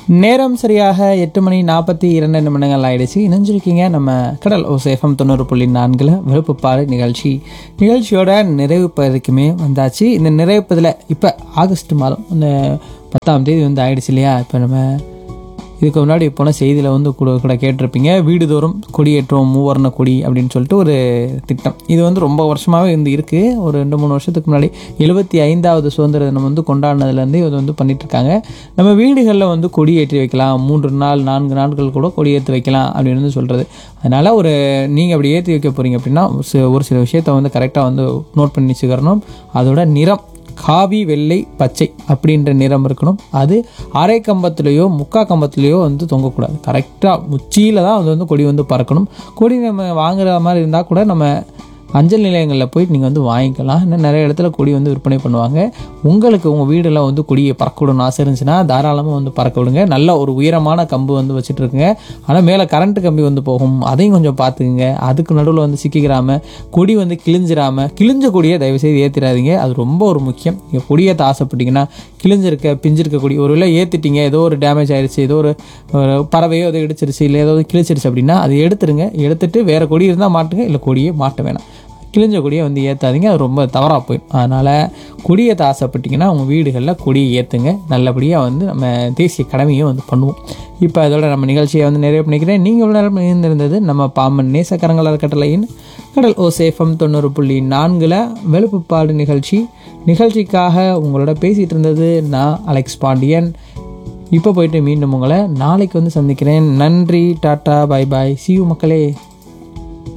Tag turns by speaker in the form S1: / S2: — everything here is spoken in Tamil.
S1: நேரம் சரியாக எட்டு மணி நாற்பத்தி இரண்டு நிமிடங்கள் ஆயிடுச்சு இணைஞ்சிருக்கீங்க நம்ம கடல் ஓசேஃபம் தொண்ணூறு புள்ளி நான்கில் விழுப்புப்பாடு நிகழ்ச்சி நிகழ்ச்சியோட நிறைவு பகுதிக்குமே வந்தாச்சு இந்த நிறைவு பகுதியில் இப்போ ஆகஸ்ட் மாதம் இந்த பத்தாம் தேதி வந்து ஆயிடுச்சு இல்லையா இப்போ நம்ம இதுக்கு முன்னாடி போன செய்தியில் வந்து கூட கூட கேட்டிருப்பீங்க வீடுதோறும் கொடியேற்றுவோம் மூவர்ண கொடி அப்படின்னு சொல்லிட்டு ஒரு திட்டம் இது வந்து ரொம்ப வருஷமாகவே வந்து இருக்குது ஒரு ரெண்டு மூணு வருஷத்துக்கு முன்னாடி எழுபத்தி ஐந்தாவது சுதந்திர தினம் வந்து கொண்டாடினதுலேருந்து இது வந்து பண்ணிட்டு இருக்காங்க நம்ம வீடுகளில் வந்து கொடி ஏற்றி வைக்கலாம் மூன்று நாள் நான்கு நாட்கள் கூட கொடி ஏற்றி வைக்கலாம் அப்படின்னு வந்து சொல்கிறது அதனால் ஒரு நீங்கள் அப்படி ஏற்றி வைக்க போகிறீங்க அப்படின்னா ஒரு சில- ஒரு சில விஷயத்தை வந்து கரெக்டாக வந்து நோட் பண்ணி வச்சுக்கிறணும் அதோட நிறம் காவி வெள்ளை பச்சை அப்படின்ற நிறம் இருக்கணும் அது அரை கம்பத்துலேயோ முக்கா கம்பத்துலேயோ வந்து தொங்கக்கூடாது கரெக்டாக உச்சியில் தான் அது வந்து கொடி வந்து பறக்கணும் கொடி நம்ம வாங்குற மாதிரி இருந்தால் கூட நம்ம அஞ்சல் நிலையங்களில் போயிட்டு நீங்கள் வந்து வாங்கிக்கலாம் இன்னும் நிறைய இடத்துல கொடி வந்து விற்பனை பண்ணுவாங்க உங்களுக்கு உங்கள் வீடெல்லாம் வந்து கொடியை பறக்க விடணும்னு ஆசை இருந்துச்சுன்னா தாராளமாக வந்து பறக்க விடுங்க நல்ல ஒரு உயரமான கம்பு வந்து வச்சுட்டு இருக்குங்க ஆனால் மேலே கரண்ட் கம்பி வந்து போகும் அதையும் கொஞ்சம் பார்த்துக்குங்க அதுக்கு நடுவில் வந்து சிக்கிக்கிறாம கொடி வந்து கிழிஞ்சிராம கிழிஞ்ச கொடியை தயவுசெய்து ஏற்றிடாதீங்க அது ரொம்ப ஒரு முக்கியம் நீங்கள் கொடியேற்ற ஆசைப்பட்டீங்கன்னா கிழிஞ்சிருக்க பிஞ்சிருக்க கொடி ஒரு வேளை ஏற்றிட்டீங்க ஏதோ ஒரு டேமேஜ் ஆயிடுச்சு ஏதோ ஒரு ஒரு பறவையோ ஏதோ இடிச்சிருச்சு இல்லை ஏதோ கிழிச்சிருச்சு அப்படின்னா அதை எடுத்துருங்க எடுத்துட்டு வேற கொடி இருந்தால் மாட்டுங்க இல்லை கொடியே மாட்ட வேணாம் கிழிஞ்ச கொடியை வந்து ஏற்றாதீங்க அது ரொம்ப தவறாக போயிடும் அதனால் கொடியேற்ற ஆசைப்பட்டீங்கன்னா உங்கள் வீடுகளில் கொடியை ஏற்றுங்க நல்லபடியாக வந்து நம்ம தேசிய கடமையை வந்து பண்ணுவோம் இப்போ அதோட நம்ம நிகழ்ச்சியை வந்து நிறைவு பண்ணிக்கிறேன் நீங்கள் இவ்வளோ நேரம் இருந்திருந்தது நம்ம பாம்பன் நேசக்கரங்கள் அறக்கட்டளையின் கடல் ஓசேஃபம் தொண்ணூறு புள்ளி நான்கில் வெளுப்புப்பாடு நிகழ்ச்சி நிகழ்ச்சிக்காக உங்களோட பேசிகிட்டு இருந்தது நான் அலெக்ஸ் பாண்டியன் இப்போ போயிட்டு மீண்டும் உங்களை நாளைக்கு வந்து சந்திக்கிறேன் நன்றி டாட்டா பை பாய் சியூ மக்களே